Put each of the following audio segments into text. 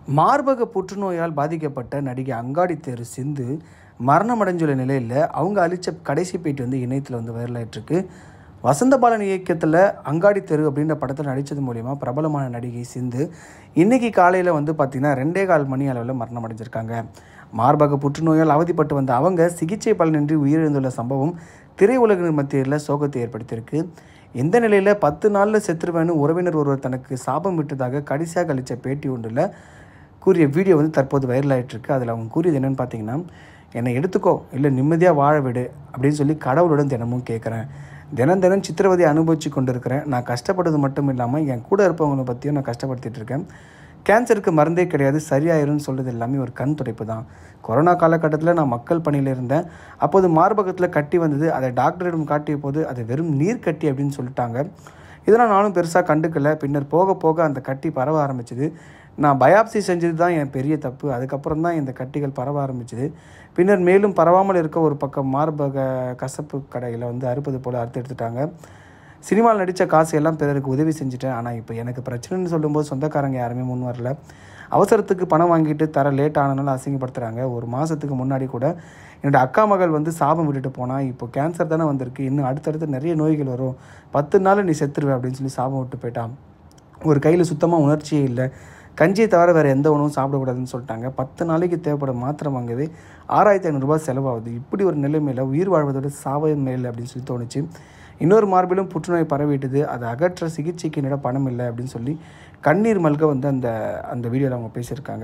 மார்பக புற்றுநோயால் பாதிக்கப்பட்ட நடிகை அங்காடி தேரு சிந்து மரணமடைஞ்சுள்ள நிலையில் அவங்க அளித்த கடைசி பேட்டி வந்து இணையத்தில் வந்து வைரலாயிட்டிருக்கு வசந்தபாலன் இயக்கத்தில் அங்காடி தெரு அப்படின்ற படத்தில் நடித்தது மூலிமா பிரபலமான நடிகை சிந்து இன்னைக்கு காலையில் வந்து பார்த்திங்கன்னா ரெண்டே கால் மணி அளவில் மரணம் அடைஞ்சிருக்காங்க மார்பக புற்றுநோயால் அவதிப்பட்டு வந்த அவங்க சிகிச்சை பலனின்றி உயிரிழந்துள்ள சம்பவம் திரையுலகினர் மத்தியில் சோகத்தை ஏற்படுத்தியிருக்கு இந்த நிலையில் பத்து நாளில் செத்துருவேன்னு உறவினர் ஒருவர் தனக்கு சாபம் விட்டதாக கடைசியாக அளித்த பேட்டி ஒன்றில் கூறிய வீடியோ வந்து தற்போது வைரல் ஆயிட்டிருக்கு அதில் அவங்க கூறியது என்னென்னு பார்த்தீங்கன்னா என்னை எடுத்துக்கோ இல்லை நிம்மதியாக வாழ விடு அப்படின்னு சொல்லி கடவுளுடன் தினமும் கேட்குறேன் தினம் தினம் சித்திரவதை அனுபவித்து கொண்டு இருக்கிறேன் நான் கஷ்டப்பட்டது மட்டும் இல்லாமல் என் கூட இருப்பவங்களை பற்றியும் நான் கஷ்டப்படுத்திட்டு இருக்கேன் கேன்சருக்கு மருந்தே கிடையாது சரியாயிரும்னு சொல்கிறது எல்லாமே ஒரு கண் துடைப்பு தான் கொரோனா காலகட்டத்தில் நான் மக்கள் பணியில் இருந்தேன் அப்போது மார்பகத்தில் கட்டி வந்தது அதை டாக்டரிடம் காட்டிய போது அது வெறும் நீர் கட்டி அப்படின்னு சொல்லிட்டாங்க இதெல்லாம் நானும் பெருசாக கண்டுக்கல பின்னர் போக போக அந்த கட்டி பரவ ஆரம்பிச்சது நான் பயாப்சி செஞ்சது தான் என் பெரிய தப்பு அதுக்கப்புறம் தான் இந்த கட்டிகள் பரவ ஆரம்பிச்சது பின்னர் மேலும் பரவாமல் இருக்க ஒரு பக்கம் மார்பக கசப்பு கடையில் வந்து அறுப்பது போல் அறுத்து எடுத்துட்டாங்க சினிமாவில் நடித்த காசு எல்லாம் பிறருக்கு உதவி செஞ்சுட்டேன் ஆனால் இப்போ எனக்கு பிரச்சனைன்னு சொல்லும்போது சொந்தக்காரங்க யாருமே முன் வரல அவசரத்துக்கு பணம் வாங்கிட்டு தர லேட் ஆனனால அசிங்கப்படுத்துகிறாங்க ஒரு மாதத்துக்கு முன்னாடி கூட என்னோட அக்கா மகள் வந்து சாபம் விட்டுட்டு போனால் இப்போ கேன்சர் தானே வந்திருக்கு இன்னும் அடுத்தடுத்து நிறைய நோய்கள் வரும் பத்து நாள் நீ செத்துருவே அப்படின்னு சொல்லி சாபம் விட்டு போயிட்டான் ஒரு கையில் சுத்தமாக உணர்ச்சியே இல்லை கஞ்சியை தவிர வேறு எந்த உணவும் சாப்பிடக்கூடாதுன்னு சொல்லிட்டாங்க பத்து நாளைக்கு தேவைப்படும் மாத்திரை வாங்கவே ஆறாயிரத்தி ஐநூறுரூபா செலவாகுது இப்படி ஒரு நிலைமையில் உயிர் வாழ்வதோட சாவே மேல் அப்படின்னு சொல்லி தோணுச்சு இன்னொரு மார்பிலும் புற்றுநோய் பரவிட்டுது அதை அகற்ற சிகிச்சைக்கு என்னிடம் பணம் இல்லை அப்படின்னு சொல்லி கண்ணீர் மல்க வந்து அந்த அந்த வீடியோவில் அவங்க பேசியிருக்காங்க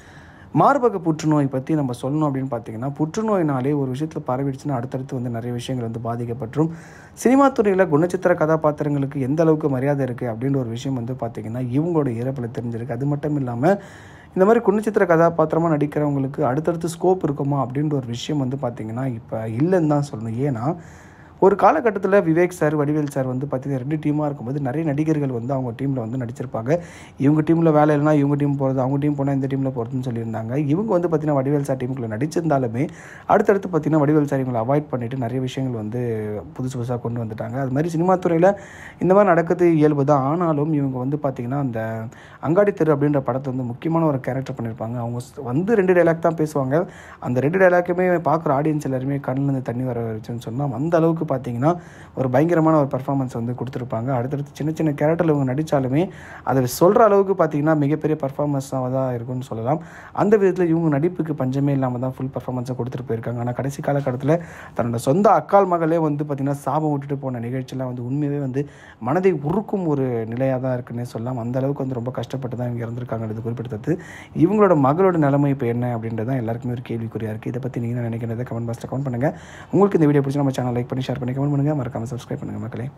மார்பக புற்றுநோய் பற்றி நம்ம சொல்லணும் அப்படின்னு பார்த்தீங்கன்னா புற்றுநோயினாலே ஒரு விஷயத்தில் பரவிடுச்சுன்னா அடுத்தடுத்து வந்து நிறைய விஷயங்கள் வந்து பாதிக்கப்பட்டுரும் சினிமா துறையில் குணச்சித்திர கதாபாத்திரங்களுக்கு எந்த அளவுக்கு மரியாதை இருக்குது அப்படின்ற ஒரு விஷயம் வந்து பார்த்திங்கன்னா இவங்களோட இறப்பில் தெரிஞ்சிருக்கு அது மட்டும் இல்லாமல் இந்த மாதிரி குணச்சித்திர கதாபாத்திரமாக நடிக்கிறவங்களுக்கு அடுத்தடுத்து ஸ்கோப் இருக்குமா அப்படின்ற ஒரு விஷயம் வந்து பார்த்திங்கன்னா இப்போ இல்லைன்னு தான் சொல்லணும் ஏன்னா ஒரு காலகட்டத்தில் விவேக் சார் வடிவேல் சார் வந்து பார்த்தீங்கன்னா ரெண்டு டீமாக இருக்கும்போது நிறைய நடிகர்கள் வந்து அவங்க டீமில் வந்து நடிச்சிருப்பாங்க இவங்க டீமில் வேலை இல்லைனா இவங்க டீம் போகிறது அவங்க டீம் போனால் இந்த டீமில் போகிறதுன்னு சொல்லியிருந்தாங்க இவங்க வந்து பார்த்தீங்கன்னா வடிவேல் சார் டீமுக்குள்ளே நடிச்சிருந்தாலுமே அடுத்தடுத்து பார்த்தீங்கன்னா வடிவேல் சார் இவங்களை அவாய்ட் பண்ணிவிட்டு நிறைய விஷயங்கள் வந்து புதுசு புதுசாக கொண்டு வந்துட்டாங்க அது மாதிரி சினிமா துறையில் இந்த மாதிரி நடக்குது இயல்பு தான் ஆனாலும் இவங்க வந்து பார்த்திங்கன்னா அந்த அங்காடி தெரு அப்படின்ற படத்தை வந்து முக்கியமான ஒரு கேரக்டர் பண்ணியிருப்பாங்க அவங்க வந்து ரெண்டு டைலாக் தான் பேசுவாங்க அந்த ரெண்டு டைலாக்குமே பார்க்குற ஆடியன்ஸ் எல்லாருமே கண்ணில் தண்ணி வர வச்சுன்னு சொன்னால் அந்த அளவுக்கு பார்த்தீங்கன்னா ஒரு பயங்கரமான ஒரு பர்ஃபார்மன்ஸ் வந்து கொடுத்துருப்பாங்க அடுத்தடுத்து சின்ன சின்ன கேரக்டரில் இவங்க நடித்தாலுமே அதை சொல்கிற அளவுக்கு பார்த்தீங்கன்னா மிகப்பெரிய பர்ஃபார்மன்ஸாக தான் இருக்கும்னு சொல்லலாம் அந்த விதத்தில் இவங்க நடிப்புக்கு பஞ்சமே இல்லாமல் தான் ஃபுல் பர்ஃபார்மன்ஸை கொடுத்துட்டு போயிருக்காங்க ஆனால் கடைசி காலகட்டத்தில் தன்னோட சொந்த அக்கால் மகளே வந்து பார்த்திங்கன்னா சாபம் விட்டுட்டு போன நிகழ்ச்சியெல்லாம் வந்து உண்மையாகவே வந்து மனதை உருக்கும் ஒரு நிலையாக தான் இருக்குன்னே சொல்லலாம் அந்த அளவுக்கு வந்து ரொம்ப கஷ்டப்பட்டு தான் இவங்க இறந்துருக்காங்கிறது குறிப்பிட்டது இவங்களோட மகளோட நிலைமை இப்போ என்ன அப்படின்றது தான் எல்லாருக்குமே ஒரு கேள்விக்குறியாக இருக்குது இதை பற்றி நீங்கள் நினைக்கிறத கமெண்ட் பாக்ஸில் கமெண்ட் பண்ணுங்கள் உங்களுக்கு இந்த வீடியோ பிடிச்சி நம்ம சேனல் லைக் பண்ணி ஷேர் பண்ணி கமெண்ட் பண்ணுங்கள் மறக்காமல் சப்ஸ்கிரைப் பண்ணுங்கள் மக்களே